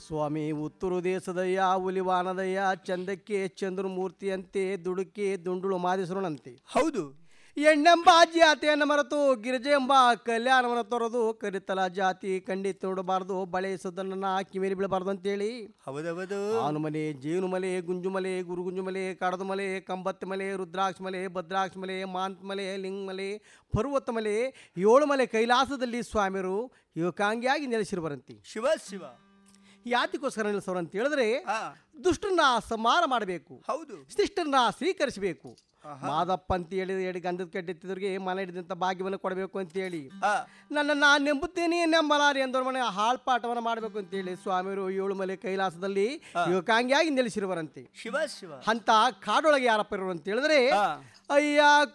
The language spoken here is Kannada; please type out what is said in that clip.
ಸ್ವಾಮಿ ಉತ್ತರು ದೇಶದಯ್ಯ ಹುಲಿವಾನದಯ್ಯ ಚಂದಕ್ಕೆ ಚಂದ್ರಮೂರ್ತಿಯಂತೆ ದುಡುಕಿ ದುಂಡುಳು ಮಾದೇಶ್ವರನಂತೆ ಹೌದು ಎಣ್ಣೆಂಬ ಜಾತಿಯನ್ನು ಮರೆತು ಗಿರಿಜೆ ಎಂಬ ಕಲ್ಯಾಣವನ್ನು ತೊರೆದು ಕರಿತಲ ಜಾತಿ ಖಂಡಿತ ನೋಡಬಾರದು ಬಳೆ ಸುದ್ದನ್ನ ಕಿವಿಲಿ ಬೀಳಬಾರ್ದು ಅಂತೇಳಿ ಹೌದೌದು ಆನುಮಲೆ ಜೇನುಮಲೆ ಗುಂಜುಮಲೆ ಗುರುಗುಂಜುಮಲೆ ಕಡದಮಲೆ ಕಂಬತ್ತ ಮಲೆ ರುದ್ರಾಕ್ಷ ಮಲೆ ಭದ್ರಾಕ್ಷ ಮಲೆ ಮಾಂತ್ ಮಲೆ ಲಿಂಗಮಲೆ ಪರ್ವತ ಮಲೆ ಏಳು ಮಲೆ ಕೈಲಾಸದಲ್ಲಿ ಸ್ವಾಮಿಯರು ಏಕಾಂಗಿಯಾಗಿ ನೆಲೆಸಿರುವರಂತೆ ಶಿವ ಶಿವ ಯಾತಿಗೋಸ್ಕರ ನೆಲೆಸೋರು ಅಂತ ಹೇಳಿದ್ರೆ ಆ ದುಷ್ಟನ್ನ ಸಂಹಾರ ಮಾಡಬೇಕು ಹೌದು ಶಿಷ್ಟನ್ನ ಸ್ವೀಕರಿಸಬೇಕು ಮಾದಪ್ಪ ಅಂತ ಹೇಳಿ ಹೇಳಿ ಗಂಧದ ಕಡ್ಡೆತ್ತಿದ್ರಿಗೆ ಮನೆ ಹಿಡಿದಂಥ ಭಾಗ್ಯವನ್ನು ಕೊಡಬೇಕು ಅಂತೇಳಿ ಆ ನನ್ನ ನಾನು ನೆಂಬುತ್ತೇನೆ ನೆಂಬಲಾರಿ ಎಂದವ್ರ ಮನೆ ಹಾಳ್ಪಾಟವನ್ನು ಮಾಡಬೇಕು ಅಂತೇಳಿ ಸ್ವಾಮಿಯರು ಏಳು ಮಲೆ ಕೈಲಾಸದಲ್ಲಿ ಏಕಾಂಗಿಯಾಗಿ ನೆಲೆಸಿರುವರಂತೆ ಶಿವ ಶಿವ ಅಂತ ಕಾಡೊಳಗೆ ಯಾರಪ್ಪ ಇರೋರು ಅಂತ ಹೇಳಿದ್ರೆ ಆ ಅಯ್ಯ